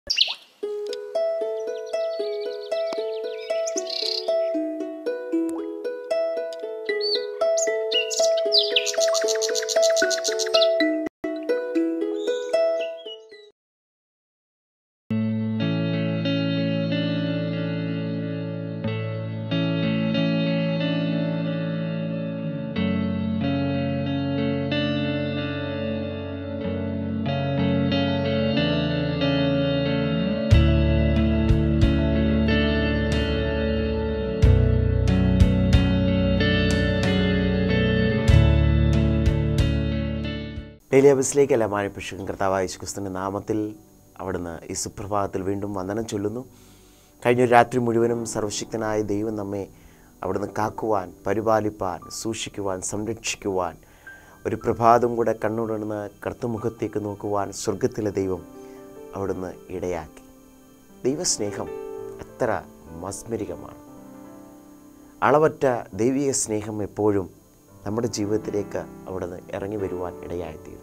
daily ഹബസിലേക്ക് എല്ലാ മാഴപ്പിഷുക്കും കർത്താവായ യേശുക്രിസ്തുവിൻ്റെ നാമത്തിൽ അവിടുന്ന് ഈ സുപ്രഭാതത്തിൽ വീണ്ടും വന്ദനം ചൊല്ലുന്നു കഴിഞ്ഞൊരു രാത്രി മുഴുവനും സർവശക്തനായ ദൈവം നമ്മെ അവിടുന്ന് കാക്കുവാൻ പരിപാലിപ്പാൻ സൂക്ഷിക്കുവാൻ സംരക്ഷിക്കുവാൻ ഒരു പ്രഭാതം കൂടെ കണ്ണുടർന്ന് കർത്തുമുഖത്തേക്ക് നോക്കുവാൻ സ്വർഗത്തിലെ ദൈവം അവിടുന്ന് ഇടയാക്കി ദൈവസ്നേഹം എത്ര മസ്മരികമാണ് അളവറ്റ ദൈവിക സ്നേഹം എപ്പോഴും നമ്മുടെ ജീവിതത്തിലേക്ക് അവിടുന്ന് ഇറങ്ങി വരുവാൻ ഇടയായിത്തീരുന്നു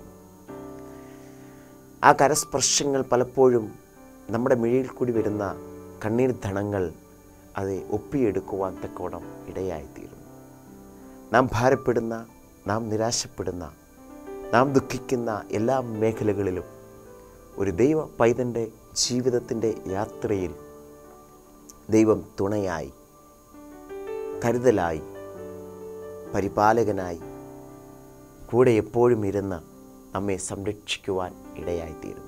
ആ കരസ്പർശങ്ങൾ പലപ്പോഴും നമ്മുടെ മിഴിയിൽ കൂടി വരുന്ന കണ്ണീർ ധണങ്ങൾ അത് ഒപ്പിയെടുക്കുവാൻ തക്കോണം ഇടയായിത്തീരുന്നു നാം ഭാരപ്പെടുന്ന നാം നിരാശപ്പെടുന്ന നാം ദുഃഖിക്കുന്ന എല്ലാ മേഖലകളിലും ഒരു ദൈവ പൈതൻ്റെ ജീവിതത്തിൻ്റെ യാത്രയിൽ ദൈവം തുണയായി കരുതലായി പരിപാലകനായി കൂടെ എപ്പോഴും ഇരുന്ന് നമ്മെ സംരക്ഷിക്കുവാൻ ഇടയായിത്തീരുന്നു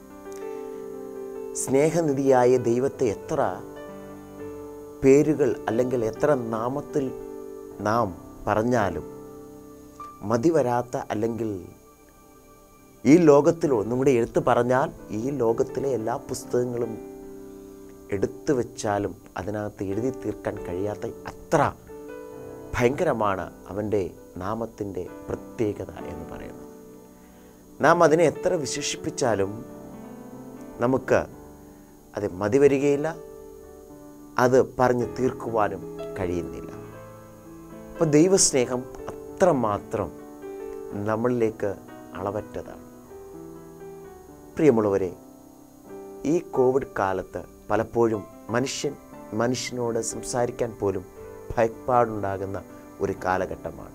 സ്നേഹനിധിയായ ദൈവത്തെ എത്ര പേരുകൾ അല്ലെങ്കിൽ എത്ര നാമത്തിൽ നാം പറഞ്ഞാലും മതി വരാത്ത അല്ലെങ്കിൽ ഈ ലോകത്തിൽ ഒന്നും കൂടി എടുത്തു പറഞ്ഞാൽ ഈ ലോകത്തിലെ എല്ലാ പുസ്തകങ്ങളും എടുത്തു വെച്ചാലും അതിനകത്ത് എഴുതി തീർക്കാൻ കഴിയാത്ത അത്ര ഭയങ്കരമാണ് അവൻ്റെ നാമത്തിൻ്റെ പ്രത്യേകത എന്ന് പറയുന്നത് നാം അതിനെ എത്ര വിശേഷിപ്പിച്ചാലും നമുക്ക് അത് മതി വരികയില്ല അത് പറഞ്ഞു തീർക്കുവാനും കഴിയുന്നില്ല അപ്പോൾ ദൈവസ്നേഹം അത്രമാത്രം നമ്മളിലേക്ക് അളവറ്റതാണ് പ്രിയമുള്ളവരെ ഈ കോവിഡ് കാലത്ത് പലപ്പോഴും മനുഷ്യൻ മനുഷ്യനോട് സംസാരിക്കാൻ പോലും ഭയപ്പാടുണ്ടാകുന്ന ഒരു കാലഘട്ടമാണ്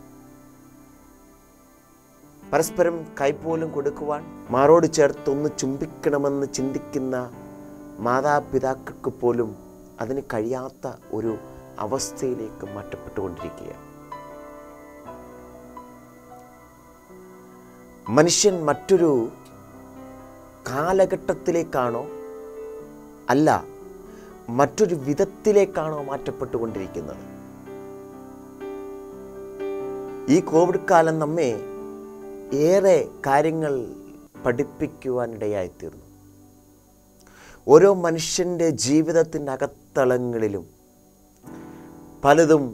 പരസ്പരം കൈപ്പോലും കൊടുക്കുവാൻ മാറോട് ചേർത്തൊന്ന് ചുംബിക്കണമെന്ന് ചിന്തിക്കുന്ന മാതാപിതാക്കൾക്ക് പോലും അതിന് കഴിയാത്ത ഒരു അവസ്ഥയിലേക്ക് മാറ്റപ്പെട്ടുകൊണ്ടിരിക്കുകയാണ് മനുഷ്യൻ മറ്റൊരു കാലഘട്ടത്തിലേക്കാണോ അല്ല മറ്റൊരു വിധത്തിലേക്കാണോ മാറ്റപ്പെട്ടുകൊണ്ടിരിക്കുന്നത് ഈ കോവിഡ് കാലം നമ്മെ ഏറെ കാര്യങ്ങൾ പഠിപ്പിക്കുവാനിടയായിത്തീർന്നു ഓരോ മനുഷ്യൻ്റെ ജീവിതത്തിൻ്റെ അകത്തളങ്ങളിലും പലതും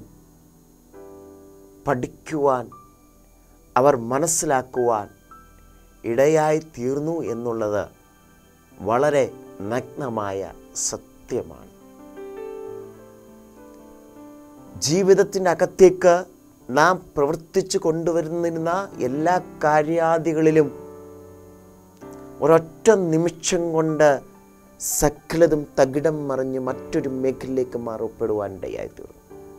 പഠിക്കുവാൻ അവർ മനസ്സിലാക്കുവാൻ ഇടയായി തീർന്നു എന്നുള്ളത് വളരെ നഗ്നമായ സത്യമാണ് ജീവിതത്തിൻ്റെ അകത്തേക്ക് നാം പ്രവർത്തിച്ചു കൊണ്ടുവരുന്നിരുന്ന എല്ലാ കാര്യാദികളിലും ഒരൊറ്റ നിമിഷം കൊണ്ട് സകലതും തകിടം മറിഞ്ഞ് മറ്റൊരു മേഖലയിലേക്ക് മാറപ്പെടുവാൻ ഇടയായിത്തീർന്നു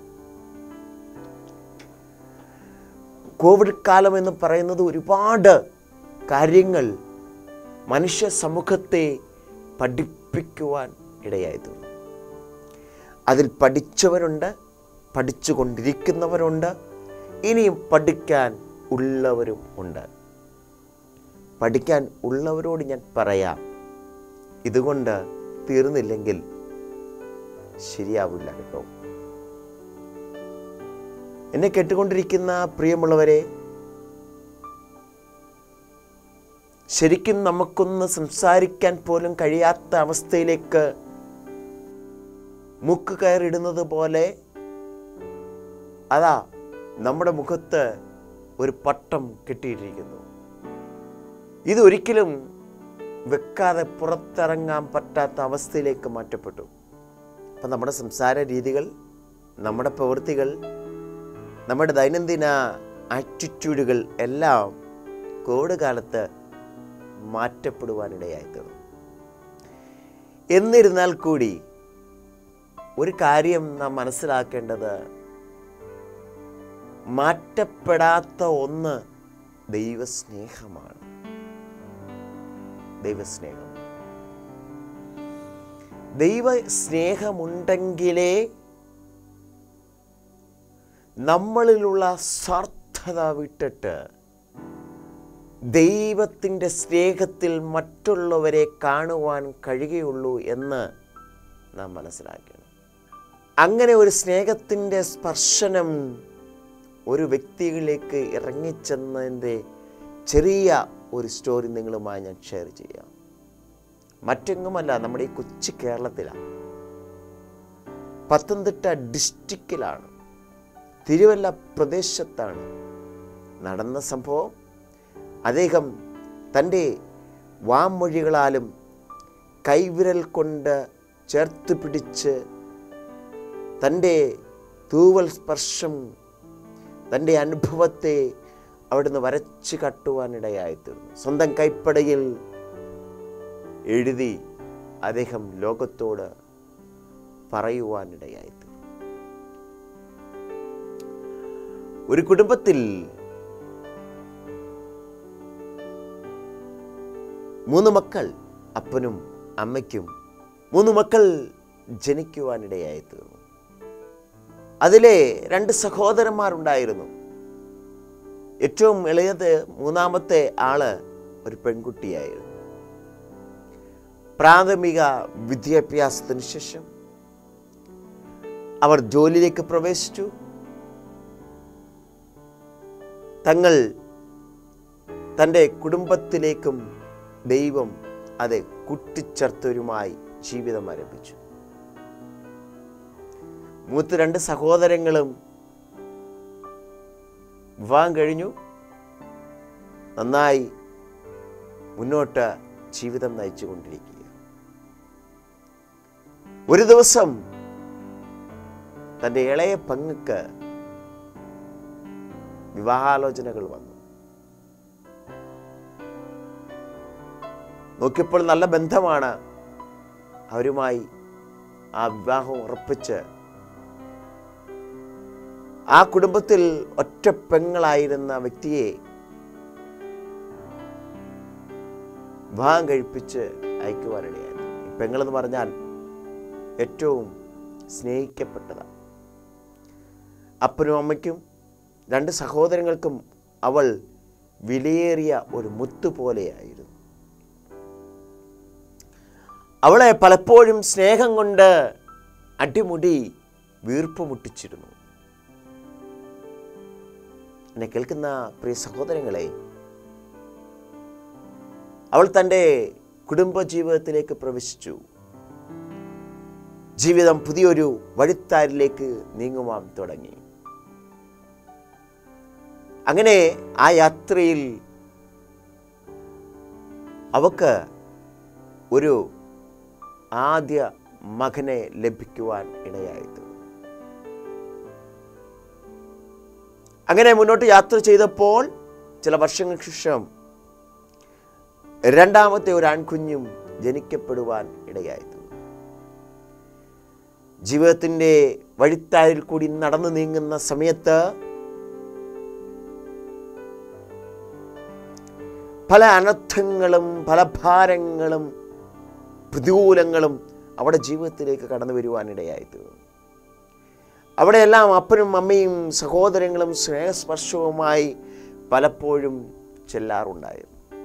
കോവിഡ് കാലം എന്ന് പറയുന്നത് ഒരുപാട് കാര്യങ്ങൾ മനുഷ്യ സമൂഹത്തെ പഠിപ്പിക്കുവാൻ ഇടയായിത്തീർന്നു അതിൽ പഠിച്ചവരുണ്ട് പഠിച്ചുകൊണ്ടിരിക്കുന്നവരുണ്ട് ഇനിയും പഠിക്കാൻ ഉള്ളവരും ഉണ്ട് പഠിക്കാൻ ഉള്ളവരോട് ഞാൻ പറയാം ഇതുകൊണ്ട് തീർന്നില്ലെങ്കിൽ ശരിയാവില്ല കേട്ടോ എന്നെ കേട്ടുകൊണ്ടിരിക്കുന്ന പ്രിയമുള്ളവരെ ശരിക്കും നമുക്കൊന്ന് സംസാരിക്കാൻ പോലും കഴിയാത്ത അവസ്ഥയിലേക്ക് മുക്ക് കയറിടുന്നത് പോലെ അതാ നമ്മുടെ മുഖത്ത് ഒരു പട്ടം കെട്ടിയിട്ടിരിക്കുന്നു ഇതൊരിക്കലും വെക്കാതെ പുറത്തിറങ്ങാൻ പറ്റാത്ത അവസ്ഥയിലേക്ക് മാറ്റപ്പെട്ടു അപ്പം നമ്മുടെ സംസാര രീതികൾ നമ്മുടെ പ്രവൃത്തികൾ നമ്മുടെ ദൈനംദിന ആറ്റിറ്റ്യൂഡുകൾ എല്ലാം കോവിഡ് കാലത്ത് മാറ്റപ്പെടുവാനിടയായി തീർന്നു എന്നിരുന്നാൽ കൂടി ഒരു കാര്യം നാം മനസ്സിലാക്കേണ്ടത് മാറ്റപ്പെടാത്ത ഒന്ന് ദൈവസ്നേഹമാണ് ദൈവസ്നേഹം ദൈവ സ്നേഹമുണ്ടെങ്കിലേ നമ്മളിലുള്ള സ്വാർത്ഥത വിട്ടിട്ട് ദൈവത്തിൻ്റെ സ്നേഹത്തിൽ മറ്റുള്ളവരെ കാണുവാൻ കഴിയുകയുള്ളൂ എന്ന് നാം മനസ്സിലാക്കണം അങ്ങനെ ഒരു സ്നേഹത്തിൻ്റെ സ്പർശനം ഒരു വ്യക്തികളിലേക്ക് ഇറങ്ങിച്ചെന്നതിൻ്റെ ചെറിയ ഒരു സ്റ്റോറി നിങ്ങളുമായി ഞാൻ ഷെയർ ചെയ്യാം മറ്റെങ്ങുമല്ല നമ്മുടെ ഈ കൊച്ചു കേരളത്തിലാണ് പത്തനംതിട്ട ഡിസ്ട്രിക്റ്റിലാണ് തിരുവല്ല പ്രദേശത്താണ് നടന്ന സംഭവം അദ്ദേഹം തൻ്റെ വാമൊഴികളാലും കൈവിരൽ കൊണ്ട് ചേർത്ത് പിടിച്ച് തൻ്റെ തൂവൽ സ്പർശം തൻ്റെ അനുഭവത്തെ അവിടുന്ന് വരച്ച് കട്ടുവാനിടയായിത്തീർന്നു സ്വന്തം കൈപ്പടയിൽ എഴുതി അദ്ദേഹം ലോകത്തോട് പറയുവാനിടയായിത്തീർന്നു ഒരു കുടുംബത്തിൽ മൂന്ന് മക്കൾ അപ്പനും അമ്മയ്ക്കും മൂന്ന് മക്കൾ ജനിക്കുവാനിടയായി തീർന്നു അതിലെ രണ്ട് സഹോദരന്മാരുണ്ടായിരുന്നു ഏറ്റവും ഇളയത് മൂന്നാമത്തെ ആള് ഒരു പെൺകുട്ടിയായിരുന്നു പ്രാഥമിക വിദ്യാഭ്യാസത്തിന് ശേഷം അവർ ജോലിയിലേക്ക് പ്രവേശിച്ചു തങ്ങൾ തൻ്റെ കുടുംബത്തിലേക്കും ദൈവം അത് കുട്ടിച്ചേർത്തവരുമായി ജീവിതം ആരംഭിച്ചു മൂത്ത് രണ്ട് സഹോദരങ്ങളും വിവാഹം കഴിഞ്ഞു നന്നായി മുന്നോട്ട് ജീവിതം നയിച്ചു കൊണ്ടിരിക്കുക ഒരു ദിവസം തൻ്റെ ഇളയ പങ്ങക്ക് വിവാഹാലോചനകൾ വന്നു നോക്കിയപ്പോൾ നല്ല ബന്ധമാണ് അവരുമായി ആ വിവാഹം ഉറപ്പിച്ച് ആ കുടുംബത്തിൽ ഒറ്റ പെങ്ങളായിരുന്ന വ്യക്തിയെ വിവാഹം കഴിപ്പിച്ച് അയക്കുവാനിടയായി ഈ പെങ്ങളെന്ന് പറഞ്ഞാൽ ഏറ്റവും സ്നേഹിക്കപ്പെട്ടതാണ് അപ്പനും അമ്മയ്ക്കും രണ്ട് സഹോദരങ്ങൾക്കും അവൾ വിലയേറിയ ഒരു മുത്തു പോലെയായിരുന്നു അവളെ പലപ്പോഴും സ്നേഹം കൊണ്ട് അടിമുടി വീർപ്പ് മുട്ടിച്ചിരുന്നു എന്നെ കേൾക്കുന്ന പ്രിയ സഹോദരങ്ങളെ അവൾ തൻ്റെ കുടുംബജീവിതത്തിലേക്ക് പ്രവേശിച്ചു ജീവിതം പുതിയൊരു വഴിത്താരിലേക്ക് നീങ്ങുവാൻ തുടങ്ങി അങ്ങനെ ആ യാത്രയിൽ അവക്ക് ഒരു ആദ്യ മകനെ ലഭിക്കുവാൻ ഇടയായത് അങ്ങനെ മുന്നോട്ട് യാത്ര ചെയ്തപ്പോൾ ചില വർഷങ്ങൾക്ക് ശേഷം രണ്ടാമത്തെ ഒരു ആൺകുഞ്ഞും ജനിക്കപ്പെടുവാൻ ഇടയായത് ജീവിതത്തിൻ്റെ വഴിത്താരിൽ കൂടി നടന്നു നീങ്ങുന്ന സമയത്ത് പല അനർത്ഥങ്ങളും പല ഭാരങ്ങളും പ്രതികൂലങ്ങളും അവിടെ ജീവിതത്തിലേക്ക് കടന്നു വരുവാനിടയായി തീർന്നു അവിടെയെല്ലാം അപ്പനും അമ്മയും സഹോദരങ്ങളും സ്നേഹസ്പർശവുമായി പലപ്പോഴും ചെല്ലാറുണ്ടായിരുന്നു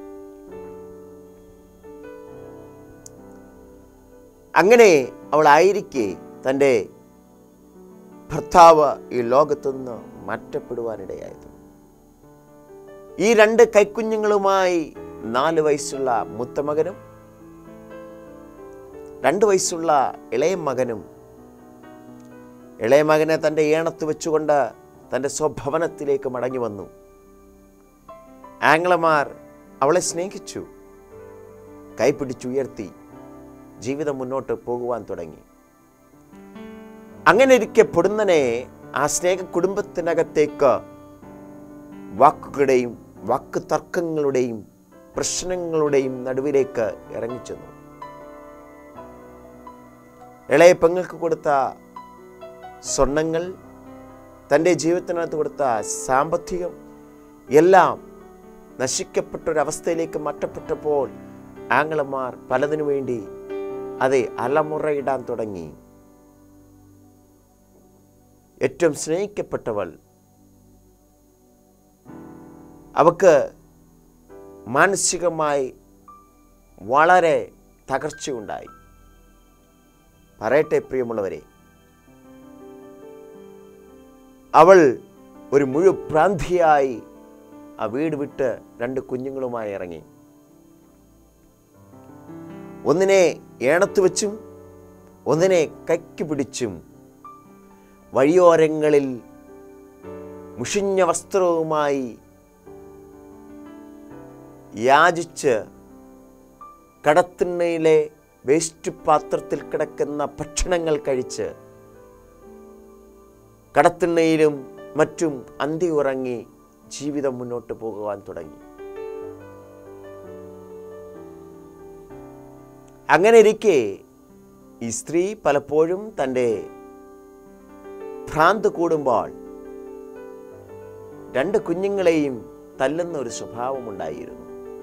അങ്ങനെ അവളായിരിക്കെ തൻ്റെ ഭർത്താവ് ഈ ലോകത്തുനിന്ന് മാറ്റപ്പെടുവാനിടയായിരുന്നു ഈ രണ്ട് കൈക്കുഞ്ഞുങ്ങളുമായി നാല് വയസ്സുള്ള മുത്തമകനും രണ്ട് വയസ്സുള്ള ഇളയ മകനും ഇളയ മകനെ തൻ്റെ ഏണത്ത് വെച്ചുകൊണ്ട് തൻ്റെ സ്വഭവനത്തിലേക്ക് മടങ്ങി വന്നു ആംഗ്ലമാർ അവളെ സ്നേഹിച്ചു കൈപിടിച്ചുയർത്തി ജീവിതം മുന്നോട്ട് പോകുവാൻ തുടങ്ങി അങ്ങനെ ഇരിക്കെ പൊടുന്നനെ ആ സ്നേഹ കുടുംബത്തിനകത്തേക്ക് വാക്കുകളുടെയും വാക്ക് തർക്കങ്ങളുടെയും പ്രശ്നങ്ങളുടെയും നടുവിലേക്ക് ഇറങ്ങിച്ചെന്നു ഇളയ പെങ്ങൾക്ക് കൊടുത്ത സ്വർണങ്ങൾ തൻ്റെ ജീവിതത്തിനകത്ത് കൊടുത്ത സാമ്പത്തികം എല്ലാം നശിക്കപ്പെട്ടൊരവസ്ഥയിലേക്ക് മാറ്റപ്പെട്ടപ്പോൾ ആംഗ്ലമാർ പലതിനു വേണ്ടി അതെ അലമുറയിടാൻ തുടങ്ങി ഏറ്റവും സ്നേഹിക്കപ്പെട്ടവൾ അവക്ക് മാനസികമായി വളരെ തകർച്ചയുണ്ടായി പറയട്ടെ പ്രിയമുള്ളവരെ അവൾ ഒരു മുഴുപ്രാന്തിയായി ആ വീട് വിട്ട് രണ്ട് കുഞ്ഞുങ്ങളുമായി ഇറങ്ങി ഒന്നിനെ ഏണത്ത് വെച്ചും ഒന്നിനെ കൈക്ക് പിടിച്ചും വഴിയോരങ്ങളിൽ മുഷിഞ്ഞ വസ്ത്രവുമായി യാചിച്ച് കടത്തിണ്ണയിലെ വേസ്റ്റ് പാത്രത്തിൽ കിടക്കുന്ന ഭക്ഷണങ്ങൾ കഴിച്ച് കടത്തിണ്ണയിലും മറ്റും അന്തി ഉറങ്ങി ജീവിതം മുന്നോട്ട് പോകുവാൻ തുടങ്ങി അങ്ങനെ ഇരിക്കെ ഈ സ്ത്രീ പലപ്പോഴും തൻ്റെ ഭ്രാന്ത് കൂടുമ്പോൾ രണ്ട് കുഞ്ഞുങ്ങളെയും തല്ലുന്ന ഒരു സ്വഭാവമുണ്ടായിരുന്നു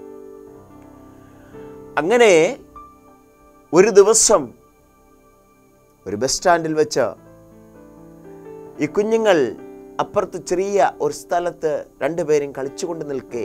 അങ്ങനെ ഒരു ദിവസം ഒരു ബസ് സ്റ്റാൻഡിൽ വെച്ച് ഈ കുഞ്ഞുങ്ങൾ അപ്പുറത്ത് ചെറിയ ഒരു സ്ഥലത്ത് രണ്ടുപേരും കളിച്ചുകൊണ്ട് നിൽക്കെ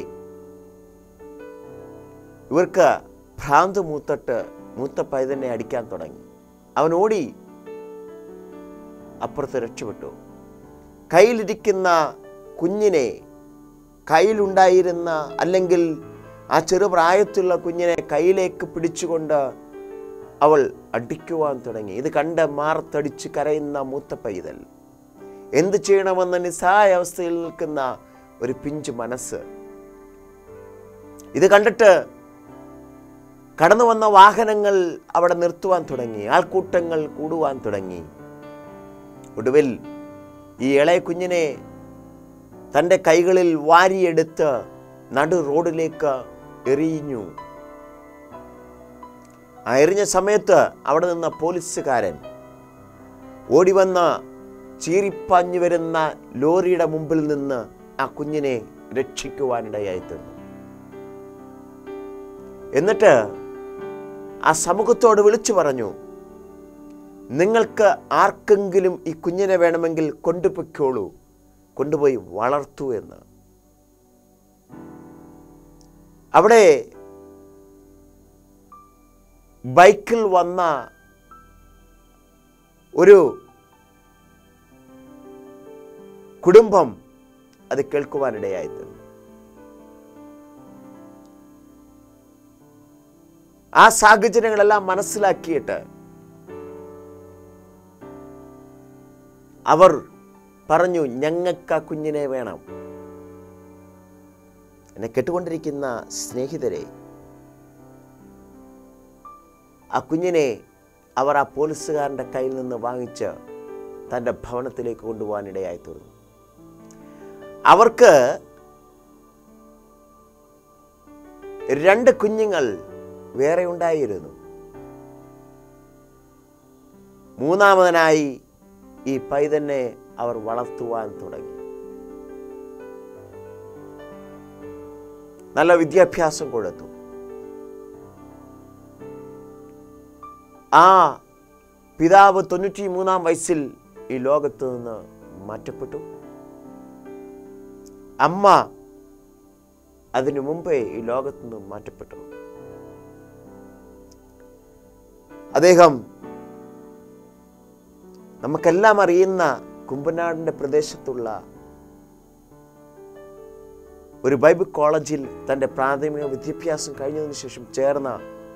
ഇവർക്ക് ഭ്രാന്ത് മൂത്തട്ട് മൂത്ത പൈതനെ അടിക്കാൻ തുടങ്ങി അവൻ ഓടി അപ്പുറത്ത് രക്ഷപ്പെട്ടു കയ്യിലിരിക്കുന്ന കുഞ്ഞിനെ കയ്യിലുണ്ടായിരുന്ന അല്ലെങ്കിൽ ആ ചെറുപ്രായത്തിലുള്ള കുഞ്ഞിനെ കയ്യിലേക്ക് പിടിച്ചുകൊണ്ട് അവൾ അടിക്കുവാൻ തുടങ്ങി ഇത് കണ്ട് മാറത്തടിച്ച് കരയുന്ന മൂത്ത പൈതൽ എന്ത് ചെയ്യണമെന്ന നിസ്സായ അവസ്ഥയിൽ നിൽക്കുന്ന ഒരു പിഞ്ചു മനസ്സ് ഇത് കണ്ടിട്ട് കടന്നു വന്ന വാഹനങ്ങൾ അവിടെ നിർത്തുവാൻ തുടങ്ങി ആൾക്കൂട്ടങ്ങൾ കൂടുവാൻ തുടങ്ങി ഒടുവിൽ ഈ ഇളയ കുഞ്ഞിനെ തൻ്റെ കൈകളിൽ വാരിയെടുത്ത് നടു റോഡിലേക്ക് എറിഞ്ഞു ആ എറിഞ്ഞ സമയത്ത് അവിടെ നിന്ന പോലീസുകാരൻ ഓടി വന്ന ചീറിപ്പാഞ്ഞു വരുന്ന ലോറിയുടെ മുമ്പിൽ നിന്ന് ആ കുഞ്ഞിനെ രക്ഷിക്കുവാനിടയായി തീർന്നു എന്നിട്ട് ആ സമൂഹത്തോട് വിളിച്ചു പറഞ്ഞു നിങ്ങൾക്ക് ആർക്കെങ്കിലും ഈ കുഞ്ഞിനെ വേണമെങ്കിൽ കൊണ്ടുപോയിക്കോളൂ കൊണ്ടുപോയി വളർത്തൂ എന്ന് അവിടെ ബൈക്കിൽ വന്ന ഒരു കുടുംബം അത് കേൾക്കുവാനിടയായി തീർന്നു ആ സാഹചര്യങ്ങളെല്ലാം മനസ്സിലാക്കിയിട്ട് അവർ പറഞ്ഞു ഞങ്ങൾക്ക് ആ കുഞ്ഞിനെ വേണം എന്നെ കേട്ടുകൊണ്ടിരിക്കുന്ന സ്നേഹിതരെ ആ കുഞ്ഞിനെ അവർ ആ പോലീസുകാരൻ്റെ കയ്യിൽ നിന്ന് വാങ്ങിച്ച് തൻ്റെ ഭവനത്തിലേക്ക് കൊണ്ടുപോകാനിടയായി തീർന്നു അവർക്ക് രണ്ട് കുഞ്ഞുങ്ങൾ വേറെ ഉണ്ടായിരുന്നു മൂന്നാമതനായി ഈ പൈതന്നെ അവർ വളർത്തുവാൻ തുടങ്ങി നല്ല വിദ്യാഭ്യാസം കൊടുത്തു ആ പിതാവ് തൊണ്ണൂറ്റി മൂന്നാം വയസ്സിൽ ഈ ലോകത്ത് നിന്ന് മാറ്റപ്പെട്ടു അമ്മ അതിനു മുമ്പേ ഈ ലോകത്ത് നിന്ന് മാറ്റപ്പെട്ടു അദ്ദേഹം നമുക്കെല്ലാം അറിയുന്ന കുമ്പനാടിൻ്റെ പ്രദേശത്തുള്ള ഒരു ബൈബിൾ കോളേജിൽ തൻ്റെ പ്രാഥമിക വിദ്യാഭ്യാസം കഴിഞ്ഞതിന് ശേഷം ചേർന്ന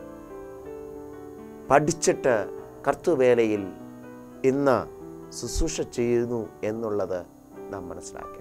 പഠിച്ചിട്ട് കർത്തുവേലയിൽ ഇന്ന് ശുശ്രൂഷ ചെയ്യുന്നു എന്നുള്ളത് നാം മനസ്സിലാക്കണം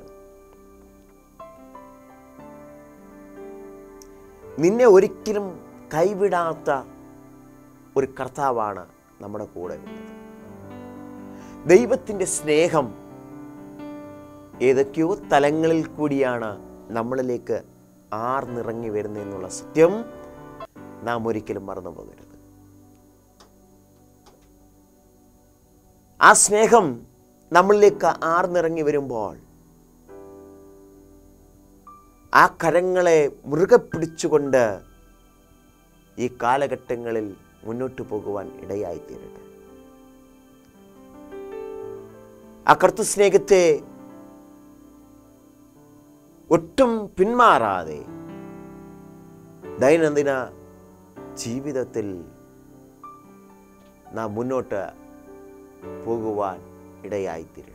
നിന്നെ ഒരിക്കലും കൈവിടാത്ത ഒരു കർത്താവാണ് നമ്മുടെ കൂടെ ഉള്ളത് ദൈവത്തിൻ്റെ സ്നേഹം ഏതൊക്കെയോ തലങ്ങളിൽ കൂടിയാണ് നമ്മളിലേക്ക് ആർന്നിറങ്ങി വരുന്നതെന്നുള്ള സത്യം നാം ഒരിക്കലും മറന്നു പോകരുത് ആ സ്നേഹം നമ്മളിലേക്ക് ആർന്നിറങ്ങി വരുമ്പോൾ ആ കരങ്ങളെ മുറുകെ പിടിച്ചുകൊണ്ട് ഈ കാലഘട്ടങ്ങളിൽ മുന്നോട്ട് പോകുവാൻ ഇടയായിത്തീരട്ടെ ആ കർത്തു സ്നേഹത്തെ ഒട്ടും പിന്മാറാതെ ദൈനംദിന ജീവിതത്തിൽ നാം മുന്നോട്ട് പോകുവാൻ ഇടയായിത്തീരണം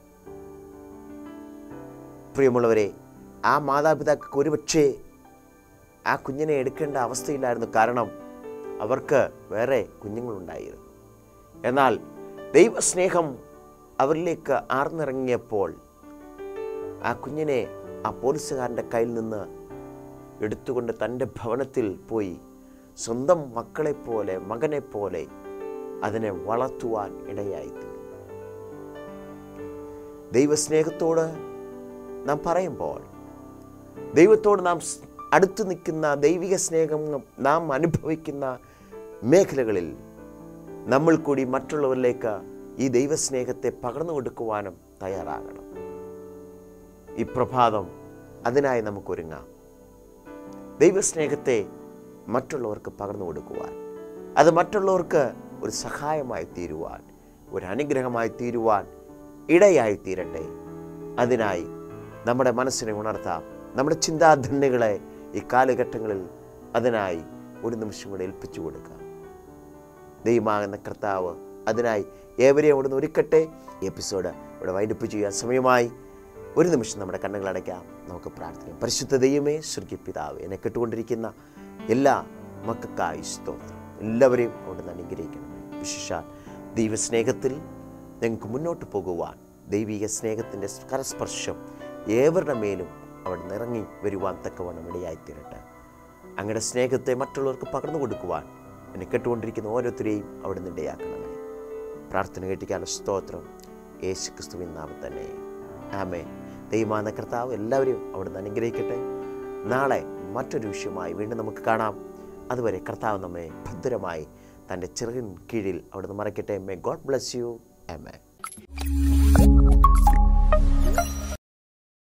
പ്രിയമുള്ളവരെ ആ മാതാപിതാക്കൾക്ക് ഒരുപക്ഷേ ആ കുഞ്ഞിനെ എടുക്കേണ്ട അവസ്ഥയില്ലായിരുന്നു കാരണം അവർക്ക് വേറെ കുഞ്ഞുങ്ങളുണ്ടായിരുന്നു എന്നാൽ ദൈവസ്നേഹം അവരിലേക്ക് ആർന്നിറങ്ങിയപ്പോൾ ആ കുഞ്ഞിനെ ആ പോലീസുകാരൻ്റെ കയ്യിൽ നിന്ന് എടുത്തുകൊണ്ട് തൻ്റെ ഭവനത്തിൽ പോയി സ്വന്തം മക്കളെപ്പോലെ മകനെപ്പോലെ അതിനെ വളർത്തുവാൻ ഇടയായിത്തീർന്നു ദൈവസ്നേഹത്തോട് നാം പറയുമ്പോൾ ദൈവത്തോട് നാം സ് അടുത്ത് നിൽക്കുന്ന ദൈവിക സ്നേഹം നാം അനുഭവിക്കുന്ന മേഖലകളിൽ നമ്മൾ കൂടി മറ്റുള്ളവരിലേക്ക് ഈ ദൈവസ്നേഹത്തെ പകർന്നു കൊടുക്കുവാനും തയ്യാറാകണം ഈ പ്രഭാതം അതിനായി നമുക്കൊരുങ്ങാം ദൈവസ്നേഹത്തെ മറ്റുള്ളവർക്ക് പകർന്നു കൊടുക്കുവാൻ അത് മറ്റുള്ളവർക്ക് ഒരു സഹായമായി തീരുവാൻ ഒരു അനുഗ്രഹമായി തീരുവാൻ ഇടയായി തീരട്ടെ അതിനായി നമ്മുടെ മനസ്സിനെ ഉണർത്താം നമ്മുടെ ചിന്താധന്യകളെ ഈ കാലഘട്ടങ്ങളിൽ അതിനായി ഒരു നിമിഷം കൂടെ ഏൽപ്പിച്ചു കൊടുക്കാം ദൈവമാകുന്ന കർത്താവ് അതിനായി ഏവരെയും അവിടുന്ന് ഒരുക്കട്ടെ ഈ എപ്പിസോഡ് ഇവിടെ വൈൻഡപ്പ് ചെയ്യാൻ സമയമായി ഒരു നിമിഷം നമ്മുടെ കണ്ണുകൾ അടയ്ക്കാം നമുക്ക് പ്രാർത്ഥിക്കാം പരിശുദ്ധ ദൈവമേ സ്വർഗീയ പിതാവ് എന്നെ കേട്ടുകൊണ്ടിരിക്കുന്ന എല്ലാ മക്കൾക്കായി സ്തോത്രം എല്ലാവരെയും അവിടുന്ന് അനുഗ്രഹിക്കണമേ വിശേഷാൽ ദൈവസ്നേഹത്തിൽ ഞങ്ങൾക്ക് മുന്നോട്ട് പോകുവാൻ ദൈവിക സ്നേഹത്തിൻ്റെ കരസ്പർശം ഏവരുടെ മേലും അവിടെ ഇറങ്ങി വരുവാൻ തക്കവണ്ണം ഇടയായിത്തീരട്ടെ അങ്ങയുടെ സ്നേഹത്തെ മറ്റുള്ളവർക്ക് പകർന്നു കൊടുക്കുവാൻ എന്നെ കേട്ടുകൊണ്ടിരിക്കുന്ന ഓരോരുത്തരെയും അവിടെ ഇടയാക്കണമേ പ്രാർത്ഥന കേട്ടിക്കാനുള്ള സ്തോത്രം യേശു ക്രിസ്തുവിൻ നാമം തന്നെ ആമേ ദൈവമാന കർത്താവ് എല്ലാവരെയും അവിടുന്ന് അനുഗ്രഹിക്കട്ടെ നാളെ മറ്റൊരു വിഷയമായി വീണ്ടും നമുക്ക് കാണാം അതുവരെ കർത്താവ് നമ്മെ ഭദ്രമായി തൻ്റെ ചെറുകിൻ കീഴിൽ അവിടുന്ന് മറയ്ക്കട്ടെ മേ ഗോഡ് ബ്ലസ് യു ആമേ